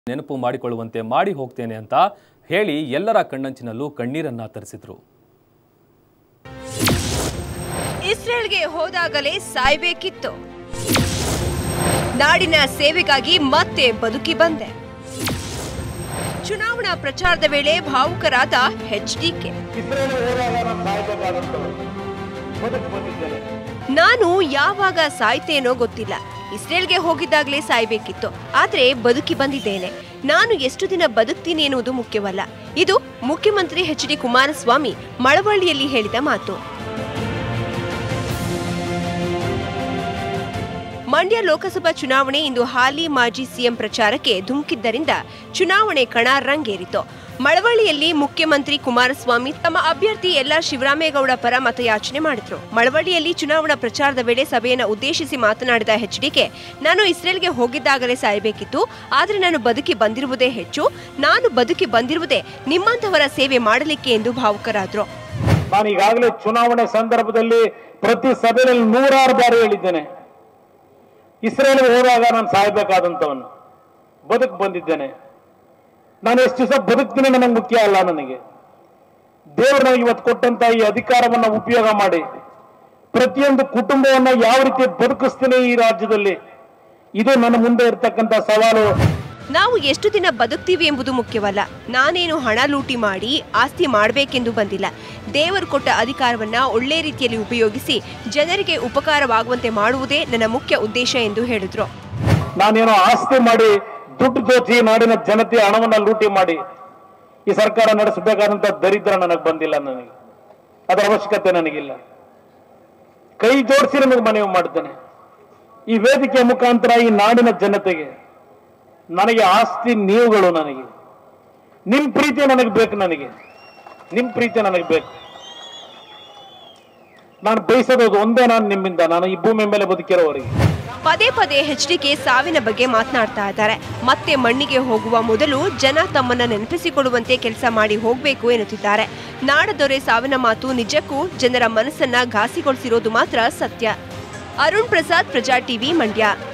ನೆನಪು ಮಾಡಿಕೊಳ್ಳುವಂತೆ ಮಾಡಿ ಹೋಗ್ತೇನೆ ಅಂತ ಹೇಳಿ ಎಲ್ಲರ ಕಣ್ಣಂಚಿನಲ್ಲೂ ಕಣ್ಣೀರನ್ನ ತರಿಸಿದ್ರು ಇಸ್ರೇಲ್ಗೆ ಹೋದಾಗಲೇ ಸಾಯ್ಬೇಕಿತ್ತು ನಾಡಿನ ಸೇವೆಗಾಗಿ ಮತ್ತೆ ಬದುಕಿ ಬಂದೆ ಚುನಾವಣಾ ಪ್ರಚಾರದ ವೇಳೆ ಭಾವುಕರಾದ ಎಚ್ಡಿಕೆ ಇಸ್ರೇಲ್ ಹೋದಾಗ ನಾನು ಸಾಯ್ಬೇಕಾದಂಥವ್ರು ಬದುಕು ಬಂದಿದ್ದೇನೆ ನಾನು ಯಾವಾಗ ಸಾಯ್ತೇನೋ ಗೊತ್ತಿಲ್ಲ ಇಸ್ರೇಲ್ಗೆ ಹೋಗಿದ್ದಾಗಲೇ ಸಾಯ್ಬೇಕಿತ್ತು ಆದ್ರೆ ಬದುಕಿ ಬಂದಿದ್ದೇನೆ ನಾನು ಎಷ್ಟು ದಿನ ಬದುಕ್ತೀನಿ ಎನ್ನುವುದು ಮುಖ್ಯವಲ್ಲ ಇದು ಮುಖ್ಯಮಂತ್ರಿ ಎಚ್ ಡಿ ಕುಮಾರಸ್ವಾಮಿ ಮಳವಳ್ಳಿಯಲ್ಲಿ ಹೇಳಿದ ಮಾತು ಮಂಡ್ಯ ಲೋಕಸಭಾ ಚುನಾವಣೆ ಇಂದು ಹಾಲಿ ಮಾಜಿ ಸಿಎಂ ಪ್ರಚಾರಕ್ಕೆ ಧುಮುಕಿದ್ದರಿಂದ ಚುನಾವಣೆ ಕಣ ರಂಗೇರಿತು ಮಳವಳ್ಳಿಯಲ್ಲಿ ಮುಖ್ಯಮಂತ್ರಿ ಕುಮಾರಸ್ವಾಮಿ ತಮ್ಮ ಅಭ್ಯರ್ಥಿ ಎಲ್ ಆರ್ ಶಿವರಾಮೇಗೌಡ ಪರ ಮತಯಾಚನೆ ಮಾಡಿದ್ರು ಮಳವಳ್ಳಿಯಲ್ಲಿ ಚುನಾವಣಾ ಪ್ರಚಾರದ ವೇಳೆ ಸಭೆಯನ್ನು ಉದ್ದೇಶಿಸಿ ಮಾತನಾಡಿದ ಎಚ್ಡಿಕೆ ನಾನು ಇಸ್ರೇಲ್ಗೆ ಹೋಗಿದ್ದಾಗಲೇ ಸಾಯಬೇಕಿತ್ತು ಆದ್ರೆ ನಾನು ಬದುಕಿ ಬಂದಿರುವುದೇ ಹೆಚ್ಚು ನಾನು ಬದುಕಿ ಬಂದಿರುವುದೇ ನಿಮ್ಮಂಥವರ ಸೇವೆ ಮಾಡಲಿಕ್ಕೆ ಎಂದು ಭಾವುಕರಾದ್ರು ನಾನು ಈಗಾಗಲೇ ಚುನಾವಣೆ ಸಂದರ್ಭದಲ್ಲಿ ಪ್ರತಿ ಸಭೆಯಲ್ಲಿ ನೂರಾರು ಬಾರಿ ಹೇಳಿದ್ದೇನೆ ಇಸ್ರೇಲ್ಗೆ ಹೋದಾಗ ನಾನು ಸಾಯ್ಬೇಕಾದಂಥವನು ಬದುಕು ಬಂದಿದ್ದೇನೆ ನಾನು ಎಷ್ಟು ದಿವಸ ಬದುಕ್ತೀನಿ ನನಗೆ ಮುಖ್ಯ ಅಲ್ಲ ನನಗೆ ದೇವರು ನನಗೆ ಇವತ್ತು ಕೊಟ್ಟಂತ ಈ ಅಧಿಕಾರವನ್ನ ಉಪಯೋಗ ಮಾಡಿ ಪ್ರತಿಯೊಂದು ಕುಟುಂಬವನ್ನ ಯಾವ ರೀತಿ ಬದುಕಿಸ್ತೀನಿ ಈ ರಾಜ್ಯದಲ್ಲಿ ಇದು ನನ್ನ ಮುಂದೆ ಇರ್ತಕ್ಕಂಥ ಸವಾಲು ನಾವು ಎಷ್ಟು ದಿನ ಬದುಕ್ತೀವಿ ಎಂಬುದು ಮುಖ್ಯವಲ್ಲ ನಾನೇನು ಹಣ ಲೂಟಿ ಮಾಡಿ ಆಸ್ತಿ ಮಾಡಬೇಕೆಂದು ಬಂದಿಲ್ಲ ದೇವರು ಕೊಟ್ಟ ಅಧಿಕಾರವನ್ನ ಒಳ್ಳೆ ರೀತಿಯಲ್ಲಿ ಉಪಯೋಗಿಸಿ ಜನರಿಗೆ ಉಪಕಾರವಾಗುವಂತೆ ಮಾಡುವುದೇ ನನ್ನ ಮುಖ್ಯ ಉದ್ದೇಶ ಎಂದು ಹೇಳಿದ್ರು ನಾನೇನೋ ಆಸ್ತಿ ಮಾಡಿ ದುಡ್ಡು ದೋಚಿ ನಾಡಿನ ಜನತೆಯ ಹಣವನ್ನ ಲೂಟಿ ಮಾಡಿ ಈ ಸರ್ಕಾರ ನಡೆಸಬೇಕಾದಂತ ದರಿದ್ರ ನನಗೆ ಬಂದಿಲ್ಲ ನನಗೆ ಅದರ ಅವಶ್ಯಕತೆ ನನಗಿಲ್ಲ ಕೈ ಜೋಡಿಸಿ ನಿಮಗೆ ಮನವಿ ಮಾಡ್ತೇನೆ ಈ ವೇದಿಕೆಯ ಮುಖಾಂತರ ಈ ನಾಡಿನ ಜನತೆಗೆ ನನಗೆ ಆಸ್ತಿ ನೀವುಗಳು ನನಗೆ ನಿಮ್ ಪ್ರೀತಿ ನನಗೆ ಬೇಕು ನನಗೆ ನಿಮ್ ಪ್ರೀತಿ ನನಗೆ ಬೇಕು ನಾನು ಬಯಸೋದು ಒಂದೇ ನಾನು ನಿಮ್ಮಿಂದ ನಾನು ಈ ಭೂಮಿ ಮೇಲೆ ಬದುಕಿರೋವರಿಗೆ ಪದೇ ಪದೇ ಎಚ್ಡಿಕೆ ಸಾವಿನ ಬಗ್ಗೆ ಮಾತನಾಡ್ತಾ ಇದ್ದಾರೆ ಮತ್ತೆ ಮಣ್ಣಿಗೆ ಹೋಗುವ ಮೊದಲು ಜನ ತಮ್ಮನ್ನ ನೆನಪಿಸಿಕೊಳ್ಳುವಂತೆ ಕೆಲಸ ಮಾಡಿ ಹೋಗಬೇಕು ಎನ್ನುತ್ತಿದ್ದಾರೆ ನಾಡದೊರೆ ಸಾವಿನ ಮಾತು ನಿಜಕ್ಕೂ ಜನರ ಮನಸ್ಸನ್ನ ಘಾಸಿಗೊಳಿಸಿರೋದು ಮಾತ್ರ ಸತ್ಯ ಅರುಣ್ ಪ್ರಸಾದ್ ಪ್ರಜಾ ಟಿವಿ ಮಂಡ್ಯ